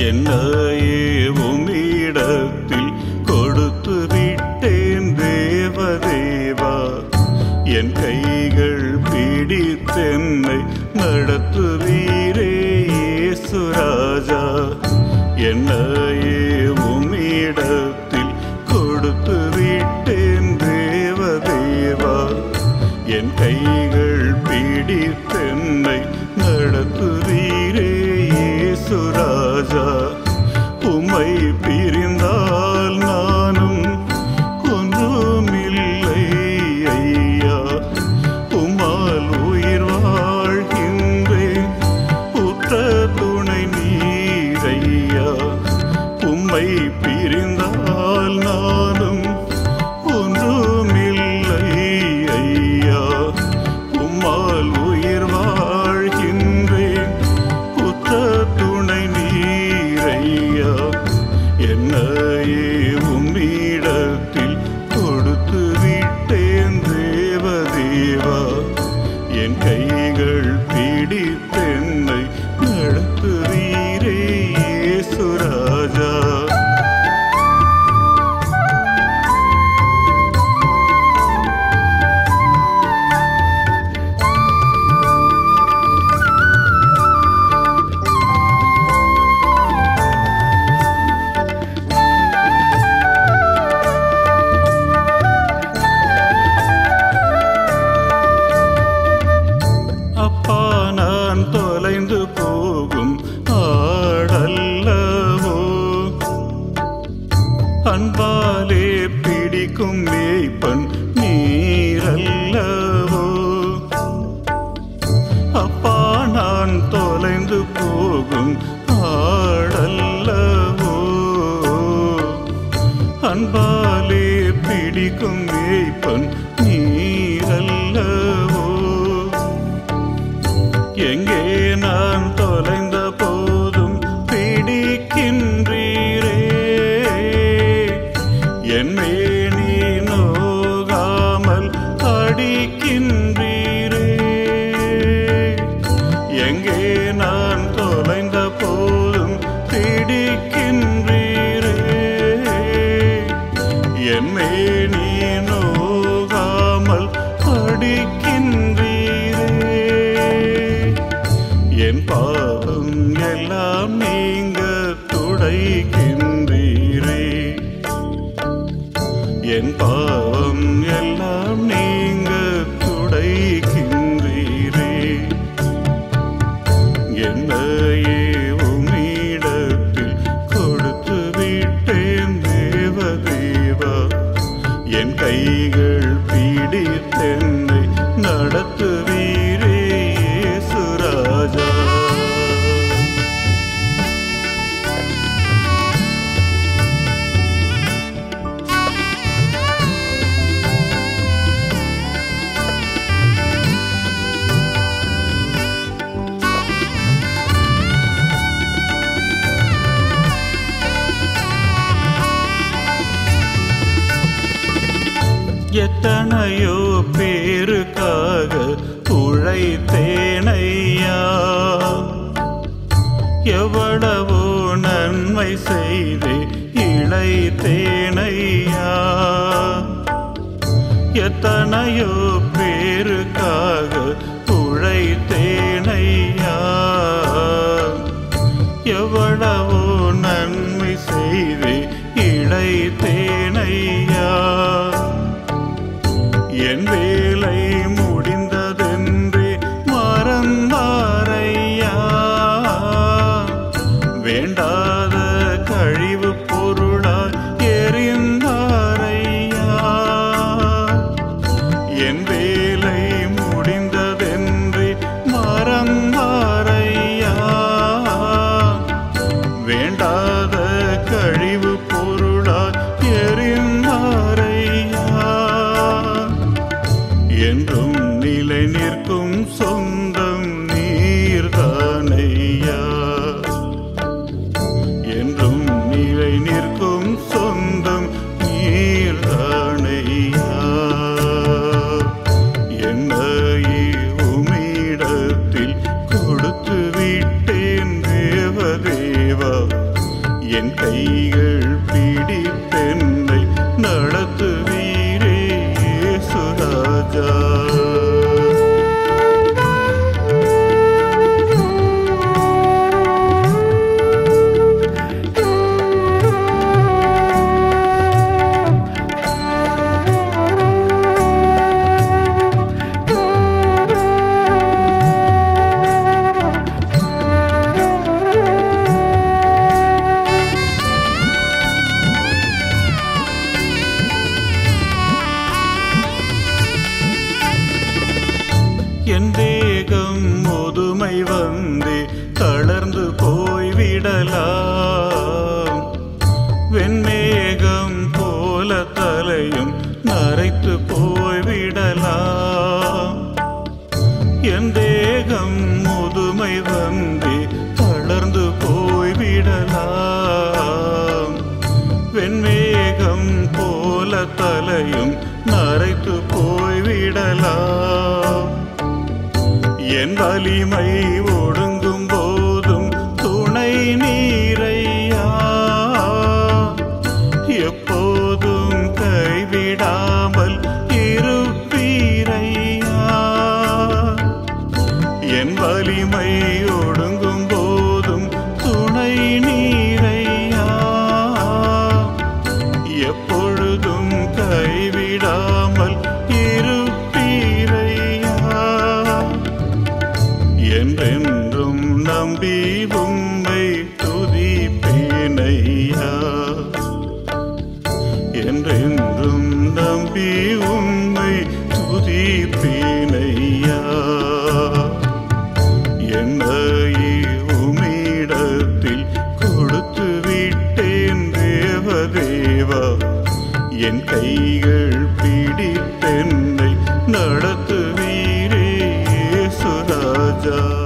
என்னையே உம்மிடத்தில் கொடுத்து விட்டேன் தேவதேவா என் கைகள் பிடித்தென்னை நடத்துவீரே இயேசுராஜா என்னையே உம்மிடத்தில் கொடுத்து விட்டேன் தேவதேவா என் கைகள் பிடித்தென்னை நடத்துவீரே இயேசுராஜா உம்மை பிரிந்தால் நானும் ஒன்றுமில்லை ஐயா உம்மால் உயிர் வாழ்கின்றேன் உற்ற துணை நீரையா உம்மை பிரிந்தால் நானும் ஒன்றுமில்லை ஐயா உம்மால் உயிர் வாழ்கின்றேன் உற்ற துணை நீரையா என்னையே உம்மிடத்தில் கொடுத்து விட்டேன் தேவதேவா என் கைகள் பிடித்தென்னை நடத்துவீரே இயேசுராஜா அப்பா நான் தொலைந்து போகும் ஆடல்லவோ அன்பாலே பிடிக்கும் மேய்ப்பன் நீரல்லவோ அப்பா நான் தொலைந்து போகும் ஆடல்லவோ அன்பாலே பிடிக்கும் மேய்ப்பன் நீரல்லவோ எங்கே நான் தொலைந்த போதும் பிடிக்கின்றீரே என் மேனி நோகாமல் அடிக்கின்றீரே எங்கே நான் தொலைந்த போதும் பிடிக்கின்றீரே என் மேனி நோகாமல் அடிக்கின்றீரே என் பாவம் எல்லாம் நீங்க துடைக்கின்றீரே என் பாவம் எல்லாம் நீங்க துடைக்கின்றீரே என்னையே உம்மிடத்தில் கொடுத்து விட்டேன் தேவதேவா என் கைகள் பிடித்தென்னை நடத்துவீரே இயேசுராஜா எத்தனையோ பேருக்காக உழைத்தேனையா எவ்வளவோ நன்மை செய்து இழைத்தேனையா எத்தனையோ பேருக்காக உழைத்தேனையா எவ்வளவோ நன்மை செய்து இழைத்தேனையா என் வேலை முடிந்ததென்றே மறந்தாரையா வேண்டாத கழிவு பொருளாய் எரிந்தாரையா என் வேலை முடிந்ததென்றே மறந்தாரையா வேண்டாத கழிவு பொருளாய் எரிந்தாரையா என்றும் நிலை நிற்கும் சொந்தம் நீர்தானையா என்றும் நிலை நிற்கும் சொந்தம் நீர்தானையா என்னையே உம்மிடத்தில் கொடுத்து விட்டேன் தேவதேவா என் கைகள் பிடித்தென்னை நடத்துவீரே சுராஜா என் தேகம் முதுமை வந்தே தளர்ந்து போய்விடலாம் வெண்மேகம் போல தலையும் நரைத்து போய்விடலாம் என் தேகம் முதுமை வந்தே தளர்ந்து போய்விடலாம் வெண்மேகம் போல தலையும் நரைத்து போய்விடலாம் என் வலிமை ஒடுங்கும் போதும் துணை நீரையா எப்போதும் கைவிடாமல் இருப்பீரையா என் வலிமை ஒடுங்கும் போதும் துணை நீரையா எப்பொழுதும் கைவிடாமல் இருப்பீரையா என்றென்றும் நம்பி உம்மை துதிப்பேனையா என்றென்றும் நம்பி உம்மை துதிப்பேனையா என்னை உம்மிடத்தில் கொடுத்து விட்டேன் தேவதேவா என் கைகள் பிடித்தென்னை நடத்துவீரே சுராஜா